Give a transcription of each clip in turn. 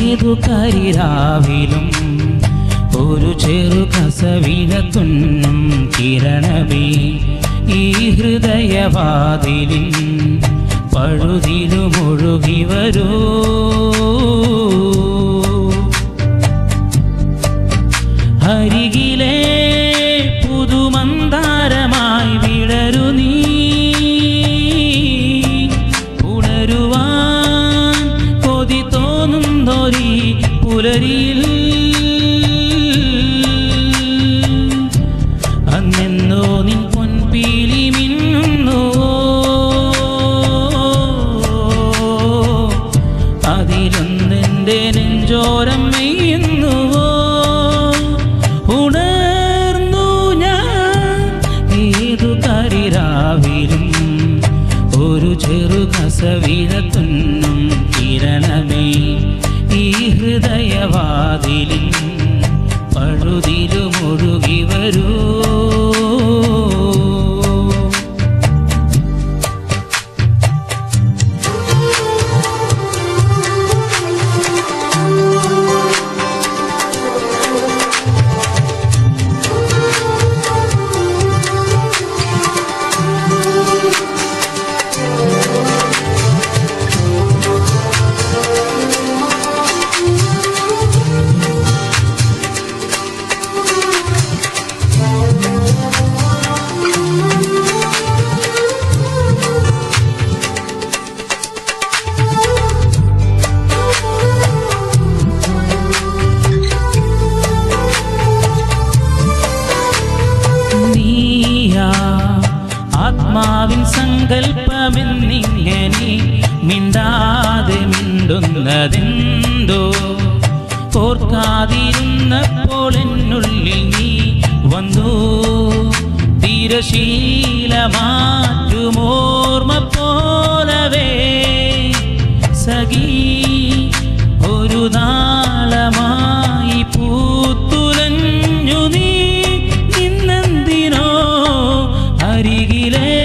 ഏതു കരിരാവിലും ഒരു ചെറു കസവിന തുന്നും കിരണമേ ഈ ഹൃദയവാതിലിൻ പഴുതിലുമൊഴുകി വരൂ അരികിലെ പുതുമന്താരമായി വിടരു നീ ഉണരുവാൻ കൊതി തോന്നുന്നൊരി പുലരിയിൽ അന്നെന്നോ നിൻ പൊൻപീലി മിന്നുന്നു അതിലൊന്നെൻ്റെ നെഞ്ചോരം മെയ്യുന്നുവോ ഉണർന്നു ഞാൻ ഏതു കരിരാവിലും ഒരു ചെറു കസവിഴത്തുന്നും കിരണമേ ഈ ഹൃദയവാതിലിൻ പഴുതിലുമൊഴുകി വരൂ നീയാ ആത്മാവിൻ സങ്കല്പമെന്നിങ്ങനെ മിണ്ടാതെ മിണ്ടുന്നതെന്തോ ഓർക്കാതിരുന്നപ്പോൾ എന്നുള്ളിൽ നീ വന്നു തിരശീലമാറ്റുമോർമ്മ പോലവേ സഖീ ഒരു നാളമായി പൂത്തുലഞ്ഞു നീ ഇന്നെന്തിനോ അരികിലെ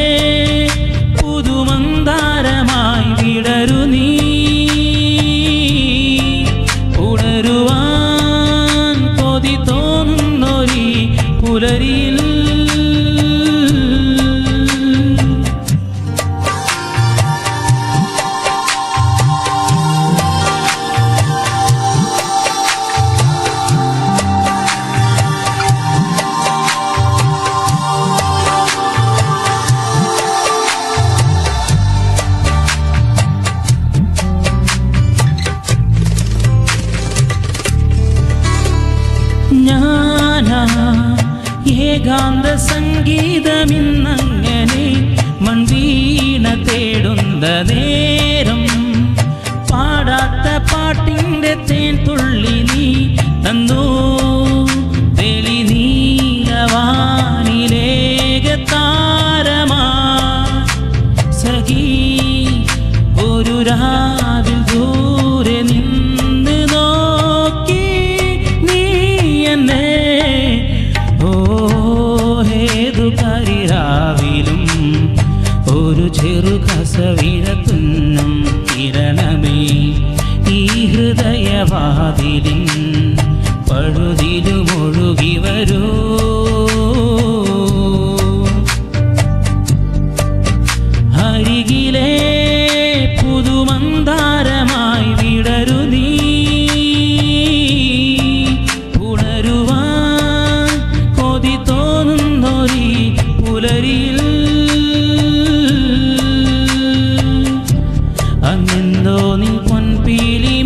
പുതുമന്താരമായി വിടരു നീ ഉണരുവാൻ കൊതി തോന്നുന്നൊരി പുലരിയിൽ ഞാനാ ഏകാന്ത സംഗീതമിന്നങ്ങനെ മൺവീണ തേടുന്ന നേരം പാടാത്ത പാട്ടിൻ്റെ തേൻ തുള്ളി നീ തന്നു തെളി നീലവാനിലേക താരമാ സഖീ ഒരു രാവിൽ ദൂരെ നിന്ന് നോക്കി നീ എന്നെ ഓ ഏതു കരിരാവിലും ഒരു ചെറു കസവിഴത്തുന്നും കിരണമേ ഈ ഹൃദയവാതിലിൻ പഴുതിലുമൊഴുകി വരൂ അരികിലെ പുതുമന്താരമായി വിടരു നീ ഉണരുവാൻ കൊതി തോന്നുന്നൊരി പുലരിയിൽ അന്നെന്തോ നീ പൊൻപീലി